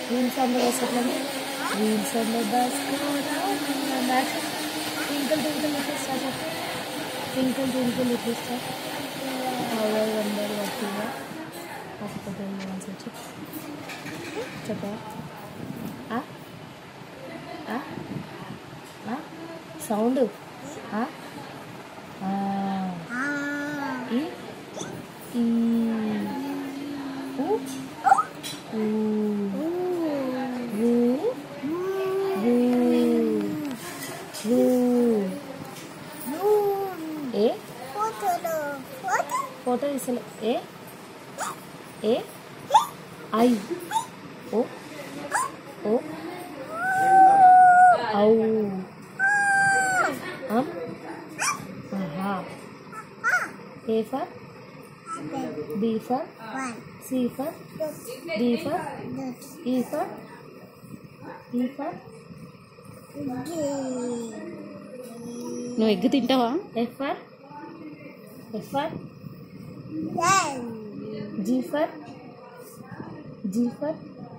Wheel sound వేసేట్లని wheel sound bus match twinkle twinkle little star చెప్పు twinkle twinkle little star how I wonder what you are కాకపోతే answer చెప్పు చెప్పా sound ఈ ఈ ఊ ఊ ఊ ఊ ఊ ఏ photo తీసలే A A I O ఓ ఔ అం ఆహా A for B for C for D for E for E for నువ్వు ఎగ్ తింటావా F for F for G for G for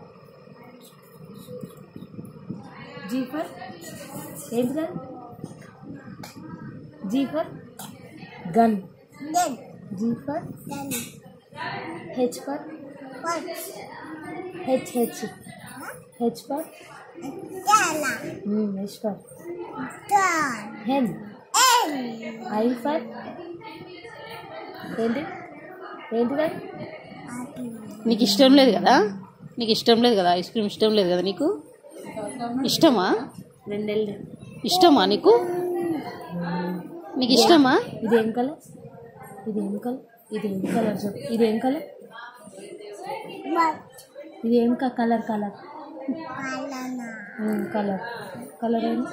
G for ఏంటి gun G for gun G for H for H H H for H for hen I for ఏంటి ఏంటి gun నీకు ఇష్టం లేదు కదా నీకు ఇష్టం లేదు కదా ఐస్ క్రీమ్ ఇష్టం లేదు కదా నీకు ఇష్టమా రెండేళ్ళు ఇష్టమా నీకు నీకు ఇష్టమా ఇది ఏం కలర్ ఇది ఏం కలర్ ఇది ఏం కలర్ చెప్పు ఇది ఏం కలర్ ఇది ఏం కలర్ కలర్ కలర్ కలర్ ఏంటి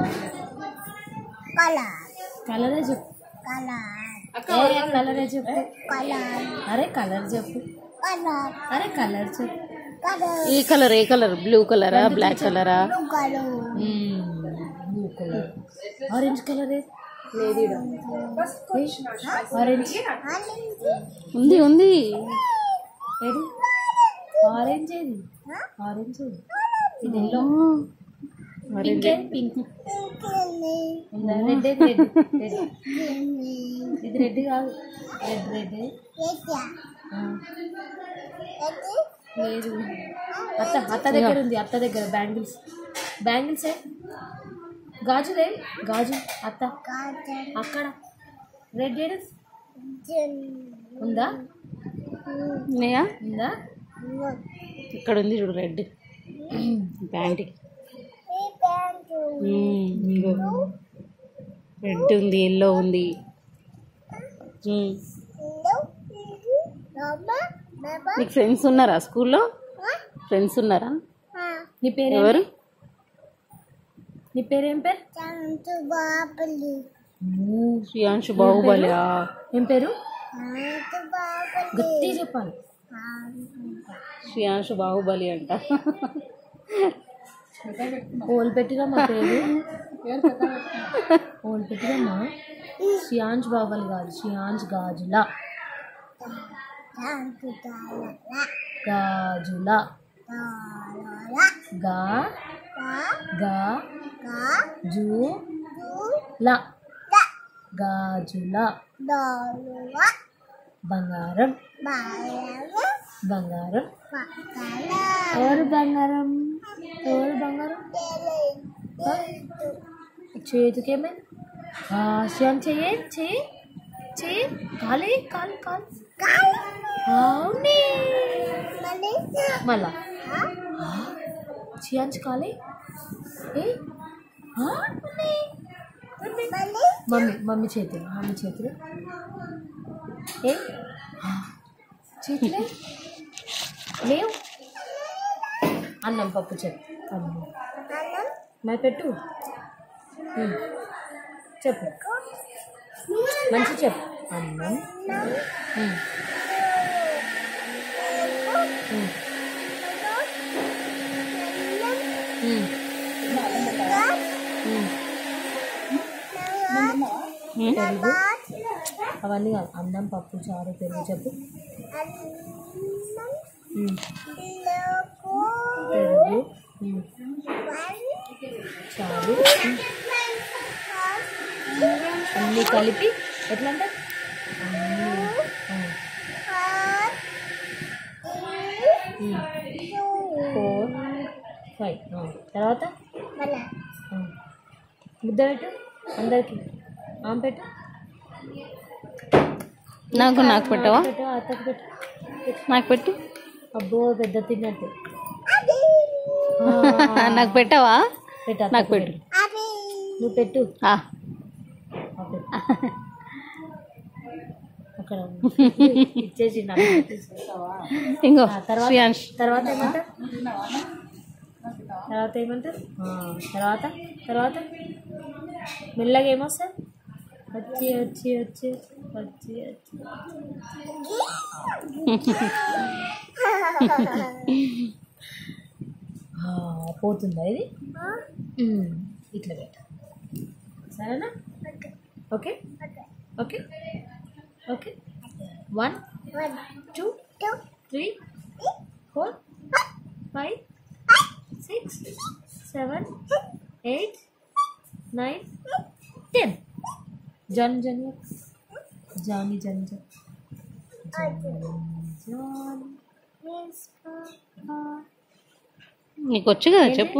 కలరే చెప్పు ఏ కలరే చెప్పు అరే కలర్ చెప్పు అరే కలర్ చెప్పు ఏ కలర్ ఏ కలర్ బ్లూ కలరా బ్లాక్ కలరా బ్లూ కలర్ ఆరెంజ్ కలర్ లేదు ఆరెంజ్ ఉంది ఉంది ఏది ఆరెంజ్ ఏది ఆరెంజ్ ఏది ఇది ఎల్లో పింక్ ఏది పింక్ రెడ్ ఏది రెడ్ రెడ్ ఇది రెడ్ కాదు రెడ్ రెడ్ లేదు అత్త అత్త దగ్గర ఉంది అత్త దగ్గర బ్యాంగిల్స్ బ్యాంగిల్స్ ఏ గాజులే గాజు అత్త అక్కడ రెడ్ ఏడు ఉందా ఉన్నాయా ఉందా ఇక్కడ ఉంది చూడు రెడ్ ప్యాంట్ రెడ్ ఉంది ఎల్లో ఉంది ఉమ్. నీకు ఫ్రెండ్స్ ఉన్నారా స్కూల్లో ఫ్రెండ్స్ ఉన్నారా నీ పేరు ఎవరు నీ పేరేం పేరు శ్రీయాంశు బాహుబలి ఏం పేరు గట్టి చెప్పాలి శ్రీయాంశు బాహుబలి అంట ఓల్ పెట్టిరా మా పేరు ఓల్ పెట్టిరమ్మా శ్రియాంజ్ బాబల్ కాదు శ్రియాంజ్ గాజుల గాజుల గా గా జు ల గాజుల బంగారం బంగారం ఎవరు బంగారం ఎవరు బంగారం ఆ? చేతికేమైంది శ్యామ్ చెయ్యి చెయ్యి చెయ్యి కాలే కాలు కాలు అవునే మళ్ళా చియాంచి కాలే ఏ ఆ, ఉన్నాయి. ఉన్నాయి. మమ్మీ మమ్మీ చేతులు మమ్మీ చేతులు ఏ చేతులే లేవు అన్నం పప్పు చెప్పు అన్నం మరి పెట్టు ఉమ్. చెప్పు మంచి చెప్పు అన్నం ఉమ్. ఉమ్. ఉమ్. ఉమ్. పెరుగు అవన్నీ కాదు అన్నం పప్పు చారు పెరుగు చెప్పు ఉమ్. పెరుగు ఉమ్. చాలు అన్నీ కలిపి ఎట్లా అంటే అన్నీ. ఫోర్ ఫైవ్ తర్వాత ఆ. ముద్ద పెట్టు అందరికి ఆమె పెట్టు నాకు నాకు పెట్టవా పెట్టు అత్తకు పెట్టు నాకు పెట్టు అబ్బో పెద్ద తిన్నట్టు నాకు పెట్టవా పెట్టు నాకు అత్తకు పెట్టు నువ్వు పెట్టు ఆ, ఆ పెట్టు. అక్కడ ఇచ్చేసి నాకు తీసుకుంటావా? ఇంకో ఆ, తర్వాత శ్రీయాంష్ తర్వాత ఏమంటారు తర్వాత ఏమంటారు ఆ, తర్వాత తర్వాత మెల్లగా ఏమొస్తారు వచ్చి వచ్చి వచ్చి వచ్చి వచ్చి ఆ, పోతుందా ఇది ఉమ్, ఇట్లా పెట్ట సరేనా okay okay okay one two three four five six seven eight nine ten John John Johnny John John John నీకు వచ్చు కదా చెప్పు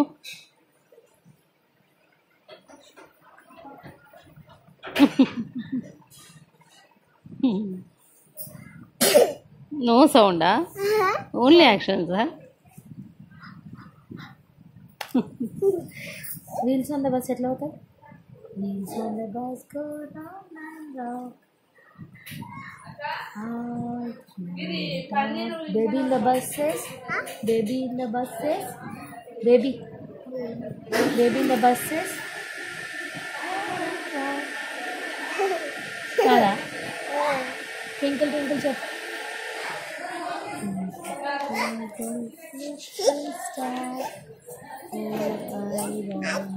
నో సౌండా ఓన్లీ యాక్షన్సా వీల్స్ ఆన్ ద బస్ ఎట్లా అవుతాయి wheels on the bus go round and round baby in the buses baby in the buses baby baby in the buses కాదా twinkle twinkle చెప్పు Star, where I roam.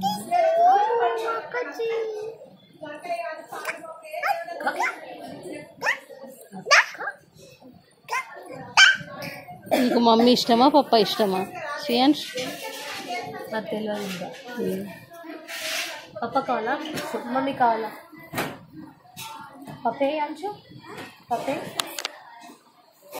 నీకు mummy ఇష్టమా పప్ప ఇష్టమా శ్రీయాంష్ నాకు తెలియదు ఇంకా పప్ప కావాలా మమ్మీ కావాలా పప్పే అంచు పప్పే